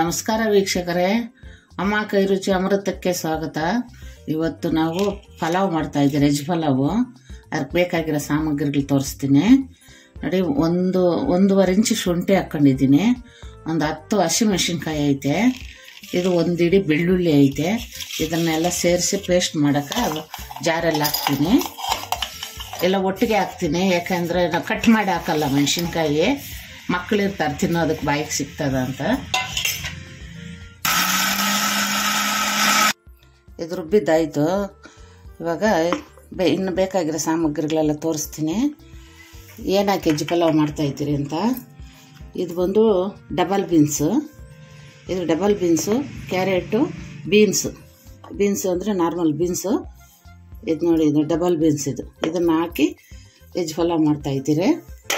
ನಮಸ್ಕಾರ ವೀಕ್ಷಕರೇ ಅಮ್ಮ ಕೈ ರುಚಿ ಅಮೃತಕ್ಕೆ ಸ್ವಾಗತ ಇವತ್ತು ನಾವು ಪಲಾವ್ ಮಾಡ್ತಾ ಇದ್ದೀವಿ ವೆಜ್ ಪಲಾವು ಅದಕ್ಕೆ ಬೇಕಾಗಿರೋ ಸಾಮಗ್ರಿಗಳು ತೋರಿಸ್ತೀನಿ ನೋಡಿ ಒಂದು ಒಂದೂವರೆ ಇಂಚು ಶುಂಠಿ ಹಾಕ್ಕೊಂಡಿದ್ದೀನಿ ಒಂದು ಹತ್ತು ಹಸಿಮೆಣಸಿನ್ಕಾಯಿ ಐತೆ ಇದು ಒಂದು ಇಡೀ ಬೆಳ್ಳುಳ್ಳಿ ಐತೆ ಇದನ್ನೆಲ್ಲ ಸೇರಿಸಿ ಪೇಸ್ಟ್ ಮಾಡೋಕೆ ಜಾರಲ್ಲಿ ಹಾಕ್ತೀನಿ ಎಲ್ಲ ಒಟ್ಟಿಗೆ ಹಾಕ್ತೀನಿ ಯಾಕಂದರೆ ನಾವು ಕಟ್ ಮಾಡಿ ಹಾಕಲ್ಲ ಮೆಣಸಿನ್ಕಾಯಿ ಮಕ್ಕಳಿರ್ತಾರೆ ತಿನ್ನೋದಕ್ಕೆ ಬಾಯಿಗೆ ಸಿಗ್ತದ ಅಂತ ಇದು ರುಬ್ಬಿದ್ದಾಯಿತು ಇವಾಗ ಬೆ ಇನ್ನು ಬೇಕಾಗಿರೋ ಸಾಮಗ್ರಿಗಳೆಲ್ಲ ತೋರಿಸ್ತೀನಿ ಏನು ಹಾಕಿ ವೆಜ್ ಪಲಾವ್ ಮಾಡ್ತಾಯಿದ್ದೀರಿ ಅಂತ ಇದು ಬಂದು ಡಬಲ್ ಬೀನ್ಸು ಇದು double beans carrot beans beans ಅಂದರೆ ನಾರ್ಮಲ್ ಬೀನ್ಸು ಇದು ನೋಡಿ ಇದು ಡಬಲ್ ಬೀನ್ಸ್ ಇದು ಇದನ್ನು ಹಾಕಿ ವೆಜ್ ಪಲಾವ್ ಮಾಡ್ತಾಯಿದ್ದೀರಿ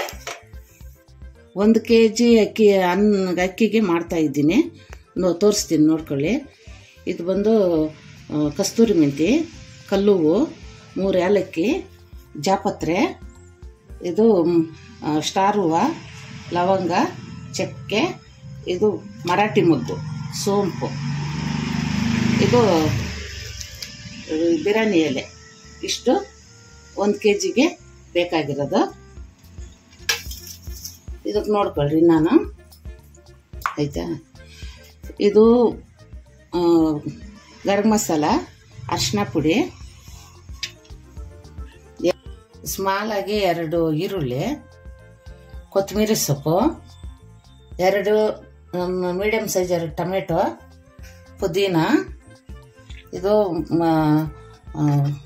ಒಂದು ಕೆ ಜಿ ಅಕ್ಕಿ ಅನ್ನ ಅಕ್ಕಿಗೆ ಮಾಡ್ತಾಯಿದ್ದೀನಿ ನೋ ತೋರಿಸ್ತೀನಿ ನೋಡ್ಕೊಳ್ಳಿ ಇದು ಬಂದು ಆ, ಕಸ್ತೂರಿ ಮೆಂತಿ ಕಲ್ಲುವು ಮೂರು ಏಲಕ್ಕಿ ಜಾಪತ್ರೆ ಇದು ಮ್, ಆ, ಸ್ಟಾರ್ ಹೂವು ಲವಂಗ ಚಕ್ಕೆ ಇದು ಮರಾಠಿ ಮುದ್ದು ಸೋಂಪು ಇದು ಇದು ಬಿರಿಯಾನಿ ಎಲೆ ಇಷ್ಟು ಒಂದು ಕೆ ಜಿಗೆ ಬೇಕಾಗಿರೋದು ಇದಕ್ಕೆ ನೋಡ್ಕೊಳ್ರಿ ನಾನು ಆಯಿತಾ ಇದು ಆ, ಗರಂ ಮಸಾಲ ಅರಿಶಿನ ಪುಡಿ ಸ್ಮಾಲ್ ಆಗಿ ಎರಡು ಈರುಳ್ಳಿ ಕೊತ್ತಂಬರಿ ಸೊಪ್ಪು ಎರಡು ಮೀಡಿಯಮ್ ಸೈಜ್ ಎರಡು ಟೊಮೆಟೊ ಪುದೀನ ಇದು ಮ- ಆ,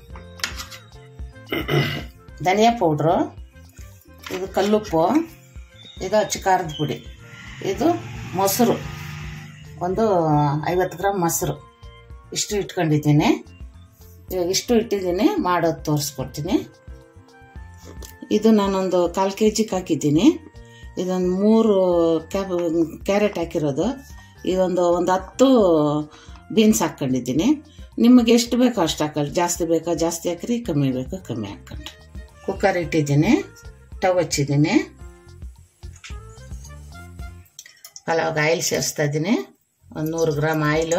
ಧನಿಯಾ ಪೌಡ್ರು ಇದು ಕಲ್ಲುಪ್ಪು ಇದು ಅಚ್ಚ ಖಾರದ ಪುಡಿ ಇದು ಮೊಸರು ಒಂದು ಐವತ್ತು ಗ್ರಾಮ್ ಮೊಸರು ಇಷ್ಟು ಇಟ್ಕೊಂಡಿದ್ದೀನಿ ಇವಾಗ ಇಷ್ಟು ಇಟ್ಟಿದ್ದೀನಿ ಮಾಡೋದು ತೋರಿಸ್ಕೊಡ್ತೀನಿ ಇದು ನಾನೊಂದು ಕಾಲು ಕೆ ಜಿಗೆ ಹಾಕಿದ್ದೀನಿ ಇದೊಂದು ಮೂರು ಕ್ಯಾಬ್ ಕ್ಯಾರೆಟ್ ಹಾಕಿರೋದು ಇದೊಂದು ಒಂದು ಹತ್ತು ಬೀನ್ಸ್ ಹಾಕ್ಕೊಂಡಿದ್ದೀನಿ ನಿಮಗೆ ಎಷ್ಟು ಬೇಕೋ ಅಷ್ಟು ಹಾಕೊಳ್ಳಿ ಜಾಸ್ತಿ ಬೇಕಾ ಜಾಸ್ತಿ ಹಾಕ್ರಿ ಕಮ್ಮಿ ಬೇಕೋ ಕಮ್ಮಿ ಹಾಕ್ಕೊಂಡ್ರಿ ಕುಕ್ಕರ್ ಇಟ್ಟಿದ್ದೀನಿ ಟವ್ ಹಚ್ಚಿದ್ದೀನಿ ಪಲಾವ್ಗೆ ಆಯಿಲ್ ಸೇರಿಸ್ತಾ ಇದ್ದೀನಿ ಒಂದು ನೂರು ಗ್ರಾಮ್ ಆಯಿಲು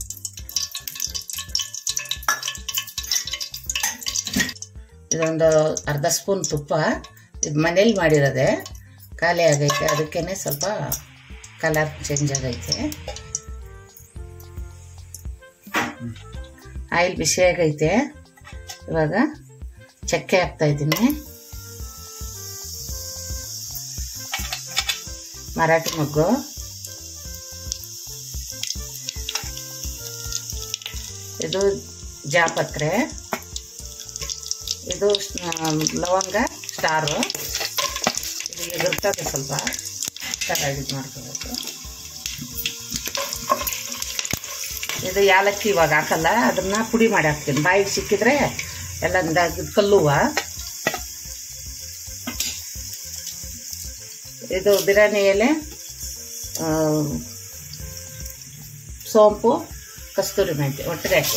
ಇದೊಂದು ಅರ್ಧ ಸ್ಪೂನ್ ತುಪ್ಪ ಇದು ಮನೇಲಿ ಮಾಡಿರೋದೆ ಖಾಲಿ ಆಗೈತೆ ಅದಕ್ಕೇ ಸ್ವಲ್ಪ ಕಲರ್ ಚೇಂಜ್ ಆಗೈತೆ ಆಯಿಲ್ ಬಿಸಿ ಆಗೈತೆ ಇವಾಗ ಚಕ್ಕೆ ಹಾಕ್ತಾ ಇದ್ದೀನಿ ಮರಾಠಿ ಮೊಗ್ಗು ಇದು ಜಾಪತ್ರೆ ಇದು ಆ, ಲವಂಗ ಸ್ಟಾರು ಇದು ಎದುರ್ತದೆ ಸ್ವಲ್ಪ ಚೆನ್ನಾಗಿ ಇದು ಮಾಡ್ಕೋಬೇಕು ಇದು ಯಾಲಕ್ಕಿ ಇವಾಗ ಹಾಕಲ್ಲ ಅದನ್ನ ಪುಡಿ ಮಾಡಿ ಹಾಕ್ತೀನಿ ಬಾಯಿಗೆ ಸಿಕ್ಕಿದ್ರೆ ಎಲ್ಲ ಇದು ಕಲ್ಲುವ ಇದು ಬಿರಿಯಾನಿ ಎಲೆ ಆ, ಸೋಂಪು ಕಸ್ತೂರಿ ಮೆಂತೆ ಒಟ್ಟಿಗೆ ಹಾಕಿ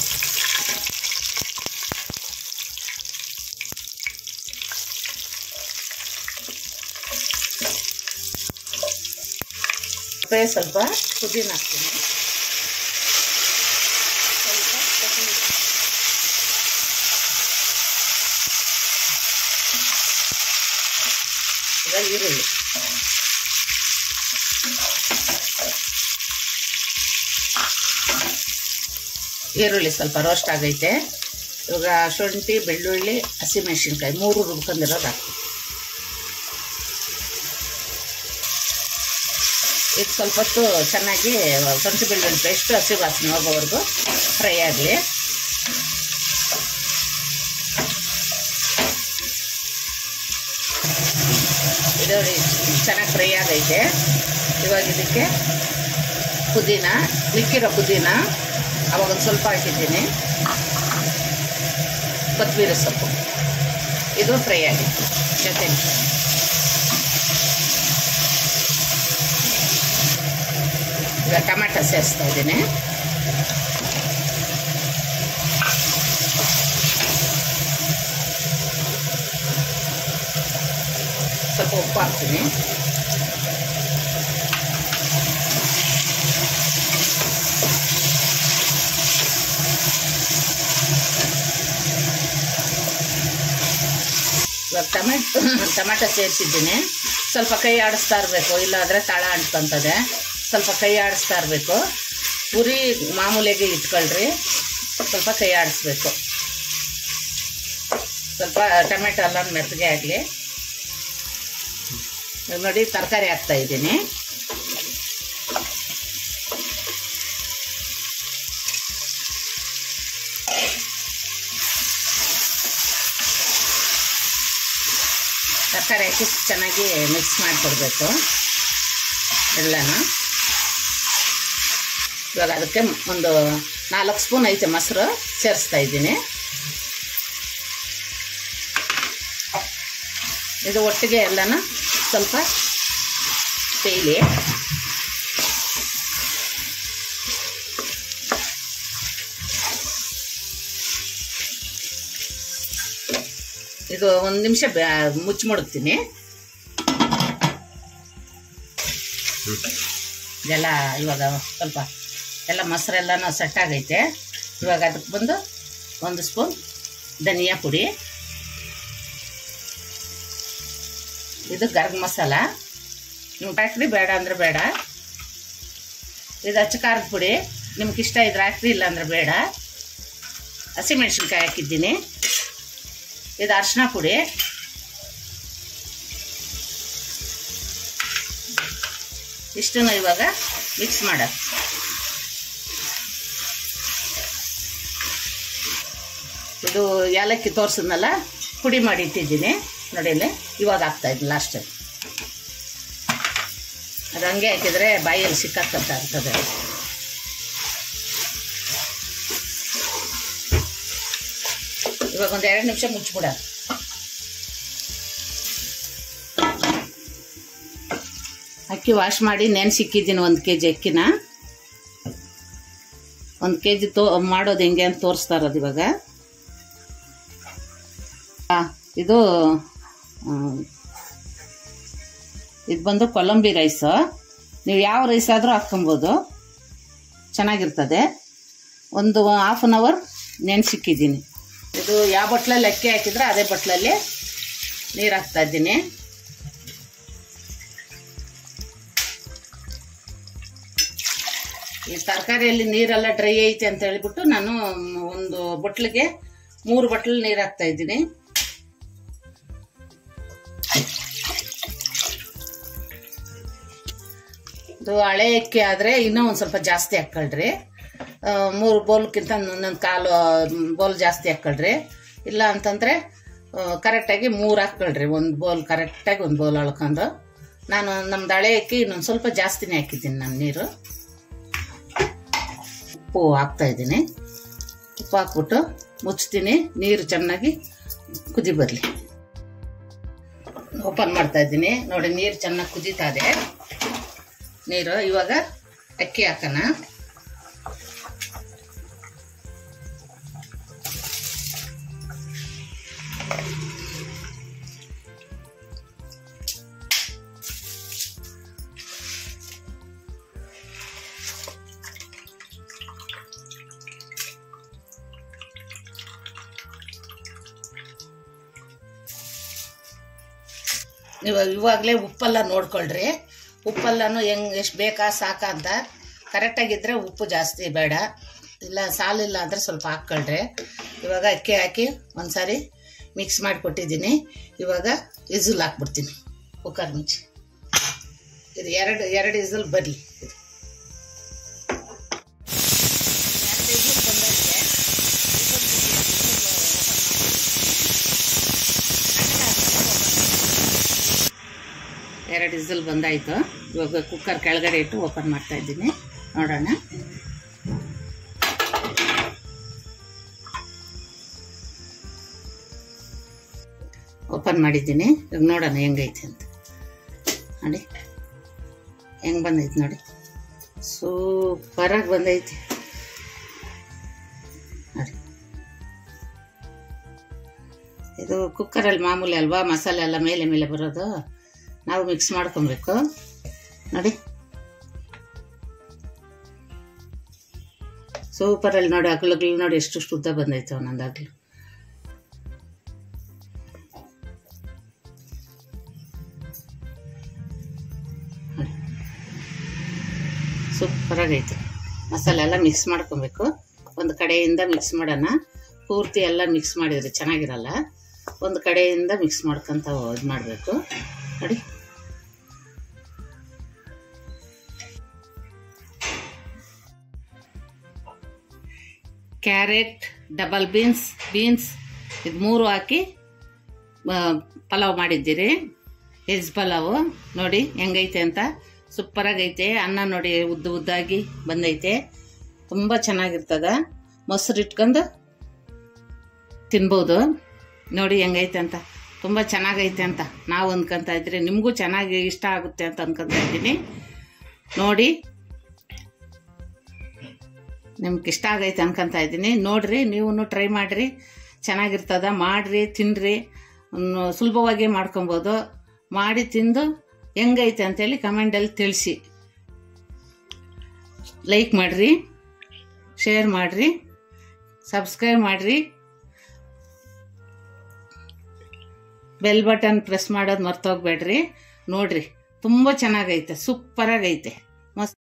ಸ್ಪ್ರೇ ಸ್ವಲ್ಪ ಪುದೀನ ಹಾಕ್ತೀನಿ ಸ್ವಲ್ಪ ಕೊತ್ತಂಬರಿ. ಇವಾಗ ಈರುಳ್ಳಿ ಈರುಳ್ಳಿ ಸ್ವಲ್ಪ ರೋಸ್ಟ್ ಆಗೈತೆ ಇವಾಗ ಶುಂಠಿ ಬೆಳ್ಳುಳ್ಳಿ ಹಸಿಮೆಣಸಿನ್ಕಾಯಿ ಮೂರು ರುಬ್ಕೊಂಡಿರೋದು ಹಾಕ್ತೀನಿ ಇದು ಸ್ವಲ್ಪ ಹೊತ್ತು ಚೆನ್ನಾಗಿ ಶುಂಠಿ ಬೆಳ್ಳುಳ್ಳಿ ಪೇಸ್ಟ್ ಹಸಿ ವಾಸನೆ ಹೋಗೋವರೆಗೂ ಫ್ರೈ ಆಗಲಿ ಇದು ಚೆನ್ನಾಗಿ ಫ್ರೈ ಆಗೈತೆ ಇವಾಗ ಇದಕ್ಕೆ ಪುದೀನ ಮಿಕ್ಕಿರೋ ಪುದೀನ ಅವಾಗ ಒಂದು ಸ್ವಲ್ಪ ಹಾಕಿದ್ದೀನಿ ಕೊತ್ತಂಬರಿ ಸೊಪ್ಪು ಇದು ಫ್ರೈ ಆಗಿತ್ತು ಜೊತೆ ಈಗ ಟೊಮೆಟೊ ಸೇರಿಸ್ತಾ ಇದ್ದೀನಿ ಸ್ವಲ್ಪ ಉಪ್ಪು ಹಾಕ್ತೀನಿ ಇವಾಗ ಟೊಮೆಟೊ ಟೊಮೆಟೊ ಸೇರಿಸಿದ್ದೀನಿ ಸ್ವಲ್ಪ ಕೈ ಆಡಿಸ್ತಾ ಇರಬೇಕು ಇಲ್ಲಾಂದರೆ ತಳ ಅಂಟ್ಕೊಂತದೆ ಸ್ವಲ್ಪ ಕೈ ಆಡಿಸ್ತಾ ಇರಬೇಕು ಉರಿ ಮಾಮೂಲಿಗೆ ಇಟ್ಕೊಳ್ರಿ ಸ್ವಲ್ಪ ಕೈ ಆಡಿಸ್ಬೇಕು ಸ್ವಲ್ಪ ಟೊಮೆಟೊ ಎಲ್ಲ ಮೆತ್ತಗೆ ಆಗಲಿ ನೋಡಿ ತರಕಾರಿ ಹಾಕ್ತಾ ಇದ್ದೀನಿ ತರಕಾರಿ ಹಾಕಿ ಚೆನ್ನಾಗಿ ಮಿಕ್ಸ್ ಮಾಡಿಕೊಡ್ಬೇಕು ಎಲ್ಲನೂ ಇವಾಗ ಅದಕ್ಕೆ ಒಂದು ನಾಲ್ಕು ಸ್ಪೂನ್ ಐತೆ ಮೊಸರು ಸೇರಿಸ್ತಾ ಇದ್ದೀನಿ ಇದು ಒಟ್ಟಿಗೆ ಎಲ್ಲನೂ ಸ್ವಲ್ಪ ತೇಲಿ ಇದು ಒಂದು ನಿಮಿಷ ಮುಚ್ಚಿಬಿಡ್ತೀನಿ ಇದೆಲ್ಲ ಇವಾಗ ಸ್ವಲ್ಪ ಎಲ್ಲ ಮೊಸರೆಲ್ಲನೂ ಸೆಟ್ ಆಗೈತೆ ಇವಾಗ ಅದಕ್ಕೆ ಬಂದು ಒಂದು ಸ್ಪೂನ್ ಧನಿಯಾ ಪುಡಿ ಇದು ಗರಂ ಮಸಾಲ ನಿಮ್ಗೆ ಹಾಕ್ರಿ ಬೇಡ ಅಂದರೆ ಬೇಡ ಇದು ಅಚ್ಚ ಖಾರದ ಪುಡಿ ನಿಮ್ಗೆ ಇಷ್ಟ ಇದ್ರೆ ಹಾಕ್ರಿ ಇಲ್ಲ ಅಂದ್ರೆ ಬೇಡ ಹಸಿಮೆಣ್ಸಿನ್ಕಾಯಿ ಹಾಕಿದ್ದೀನಿ ಇದು ಅರಿಶಿನ ಪುಡಿ ಇಷ್ಟನ್ನು ಇವಾಗ ಮಿಕ್ಸ್ ಮಾಡ ಇದು ಏಲಕ್ಕಿ ತೋರಿಸಿದ್ನಲ್ಲ ಪುಡಿ ಮಾಡಿ ಇಟ್ಟಿದ್ದೀನಿ ನೋಡಿಲ್ಲಿ ಇವಾಗ ಹಾಕ್ತಾ ಇದ್ದೀನಿ ಲಾಸ್ಟ್ ಅದು ಹಂಗೆ ಹಾಕಿದರೆ ಬಾಯಲ್ಲಿ ಸಿಕ್ಕಾಕಂತ ಇರ್ತದೆ ಇವಾಗ ಒಂದು ಎರಡು ನಿಮಿಷ ಮುಚ್ಚಿಬಿಡ ಅಕ್ಕಿ ವಾಶ್ ಮಾಡಿ ನೆನೆಸಿಕ್ಕಿದ್ದೀನಿ ಒಂದು ಕೆ ಜಿ ಅಕ್ಕಿನ ಒಂದು ಕೆ ಜಿ ತೋ ಮಾಡೋದು ಹೆಂಗೆ ಅಂತ ತೋರಿಸ್ತಾ ಇರೋದು ಇವಾಗ ಆ, ಇದು ಇದು ಬಂದು ಕೊಲಂಬಿ ರೈಸು ನೀವು ಯಾವ ರೈಸ್ ಆದರೂ ಹಾಕ್ಕೊಬೋದು ಚೆನ್ನಾಗಿರ್ತದೆ ಒಂದು ಹಾಫ್ ಆನ್ ಅವರ್ ನೆನೆಸಿಕ್ಕಿದ್ದೀನಿ ಇದು ಯಾವ ಬಟ್ಲಲ್ಲಿ ಅಕ್ಕಿ ಹಾಕಿದ್ರೆ ಅದೇ ಬಟ್ಲಲ್ಲಿ ನೀರು ಹಾಕ್ತಾ ಇದ್ದೀನಿ ಈ ತರಕಾರಿಯಲ್ಲಿ ನೀರೆಲ್ಲ ಡ್ರೈ ಐತೆ ಅಂತ ಹೇಳ್ಬಿಟ್ಟು ನಾನು ಒಂದು ಬಟ್ಲಿಗೆ ಮೂರು ಬಟ್ಲು ನೀರು ಹಾಕ್ತಾ ಇದ್ದೀನಿ ಇದು ಹಳೆ ಅಕ್ಕಿ ಆದರೆ ಇನ್ನೂ ಒಂದು ಸ್ವಲ್ಪ ಜಾಸ್ತಿ ಹಾಕ್ಕೊಳ್ರಿ ಆ, ಮೂರು ಬೋಲ್ಕಿಂತ ಒಂದೊಂದು ಕಾಲು ಬೋಲ್ ಜಾಸ್ತಿ ಹಾಕ್ಕೊಳ್ರಿ ಇಲ್ಲ ಅಂತಂದರೆ ಕರೆಕ್ಟಾಗಿ ಮೂರು ಹಾಕ್ಕೊಳ್ರಿ ಒಂದು ಬೋಲ್ ಕರೆಕ್ಟಾಗಿ ಒಂದು ಬೋಲ್ ಅಳ್ಕೊಂಡು ನಾನು ನಮ್ದು ಹಳೆ ಅಕ್ಕಿ ಇನ್ನೊಂದು ಸ್ವಲ್ಪ ಜಾಸ್ತಿನೇ ಹಾಕಿದ್ದೀನಿ ನಾನು ನೀರು ಉಪ್ಪು ಹಾಕ್ತಾ ಇದ್ದೀನಿ ಉಪ್ಪು ಹಾಕ್ಬಿಟ್ಟು ಮುಚ್ತೀನಿ ನೀರು ಚೆನ್ನಾಗಿ ಕುದಿ ಬರಲಿ ಓಪನ್ ಮಾಡ್ತಾ ಇದ್ದೀನಿ ನೋಡಿ ನೀರು ಚೆನ್ನಾಗಿ ಕುದೀತಾ ಇದೆ ನೀರು ಇವಾಗ ಅಕ್ಕಿ ಹಾಕೋಣ ಇವಾಗ ಇವಾಗಲೇ ಉಪ್ಪೆಲ್ಲ ನೋಡ್ಕೊಳ್ರಿ ಉಪ್ಪೆಲ್ಲನೂ ಹೆಂಗೆ ಎಷ್ಟು ಬೇಕಾ ಸಾಕಾ ಅಂತ ಕರೆಕ್ಟಾಗಿದ್ದರೆ ಉಪ್ಪು ಜಾಸ್ತಿ ಬೇಡ ಇಲ್ಲ ಸಾಲಿಲ್ಲ ಅಂದರೆ ಸ್ವಲ್ಪ ಹಾಕ್ಕೊಳ್ರಿ ಇವಾಗ ಅಕ್ಕಿ ಹಾಕಿ ಒಂದ್ಸಾರಿ ಮಿಕ್ಸ್ ಮಾಡಿ ಕೊಟ್ಟಿದ್ದೀನಿ ಇವಾಗ ಇಝಲ್ ಹಾಕ್ಬಿಡ್ತೀನಿ ಕುಕ್ಕರ್ ಮುಚ್ಚಿ ಇದು ಎರಡು ಎರಡು ಇಝಲ್ ಬರಲಿ ಇದು ಎರಡು ಇಝಲ್ ಬಂದೈತೆ ಎರಡು ಇಸಲ್ ಬಂದಾಯಿತು ಇವಾಗ ಕುಕ್ಕರ್ ಕೆಳಗಡೆ ಇಟ್ಟು ಓಪನ್ ಮಾಡ್ತಾ ಇದ್ದೀನಿ ನೋಡೋಣ ಓಪನ್ ಮಾಡಿದ್ದೀನಿ ಇವಾಗ ನೋಡೋಣ ಹೆಂಗೈತೆ ಅಂತ ನೋಡಿ ಹೆಂಗೆ ಬಂದೈತೆ ನೋಡಿ ಸೂಪರಾಗಿ ಬಂದೈತೆ ನೋಡಿ ಇದು ಕುಕ್ಕರಲ್ಲಿ ಮಾಮೂಲಿ ಅಲ್ವಾ ಮಸಾಲೆ ಎಲ್ಲ ಮೇಲೆ ಮೇಲೆ ಬರೋದು ನಾವು ಮಿಕ್ಸ್ ಮಾಡ್ಕೊಬೇಕು ನೋಡಿ ಸೂಪರಲ್ಲಿ ನೋಡಿ ಅಗಲಗ್ಲು ನೋಡಿ ಎಷ್ಟು ಉದ್ದ ಬಂದೈತೆ ಒಂದೊಂದು ಅಗ್ಲು ಸೂಪರಾಗೈತೆ ಮಸಾಲೆ ಎಲ್ಲ ಮಿಕ್ಸ್ ಮಾಡ್ಕೊಬೇಕು ಒಂದು ಕಡೆಯಿಂದ ಮಿಕ್ಸ್ ಮಾಡೋಣ ಪೂರ್ತಿ ಎಲ್ಲ ಮಿಕ್ಸ್ ಮಾಡಿದರೆ ಚೆನ್ನಾಗಿರಲ್ಲ ಒಂದು ಕಡೆಯಿಂದ ಮಿಕ್ಸ್ ಮಾಡ್ಕೊತ ಇದು ಮಾಡಬೇಕು ನೋಡಿ ಕ್ಯಾರೆಟ್ ಡಬಲ್ ಬೀನ್ಸ್ ಬೀನ್ಸ್ ಇದು ಮೂರು ಹಾಕಿ ಆ, ಪಲಾವ್ ಮಾಡಿದ್ದೀರಿ ವೆಜ್ ಪಲಾವು ನೋಡಿ ಹೆಂಗೈತೆ ಅಂತ ಸೂಪರಾಗೈತೆ ಅನ್ನ ನೋಡಿ ಉದ್ದ ಉದ್ದಾಗಿ ಬಂದೈತೆ ತುಂಬ ಚೆನ್ನಾಗಿರ್ತದ ಮೊಸರು ಇಟ್ಕೊಂಡು ತಿನ್ಬೋದು ನೋಡಿ ಹೆಂಗೈತೆ ಅಂತ ತುಂಬ ಚೆನ್ನಾಗೈತೆ ಅಂತ ನಾವು ಅಂದ್ಕೊಂತ ಇದ್ರೆ ನಿಮಗೂ ಚೆನ್ನಾಗಿ ಇಷ್ಟ ಆಗುತ್ತೆ ಅಂತ ಅನ್ಕೊಂತ ಇದ್ದೀನಿ ನೋಡಿ ನಿಮ್ಗೆ ಇಷ್ಟ ಆಗೈತೆ ಅನ್ಕೊಂತ ಇದ್ದೀನಿ ನೋಡ್ರಿ ನೀವು ಟ್ರೈ ಮಾಡಿರಿ ಚೆನ್ನಾಗಿರ್ತದ ಮಾಡಿರಿ ತಿನ್ನಿರಿ ಸುಲಭವಾಗಿ ಮಾಡ್ಕೊಬೋದು ಮಾಡಿ ತಿಂದು ಹೆಂಗೈತೆ ಅಂತೇಳಿ ಕಮೆಂಟಲ್ಲಿ ತಿಳಿಸಿ ಲೈಕ್ ಮಾಡಿರಿ ಶೇರ್ ಮಾಡಿರಿ ಸಬ್ಸ್ಕ್ರೈಬ್ ಮಾಡಿರಿ ಬೆಲ್ ಬಟನ್ ಪ್ರೆಸ್ ಮಾಡೋದು ಮರ್ತೋಗ್ಬೇಡ್ರಿ ನೋಡ್ರಿ ತುಂಬ ಚೆನ್ನಾಗೈತೆ ಸೂಪರಾಗೈತೆ ಮಸ್ತ್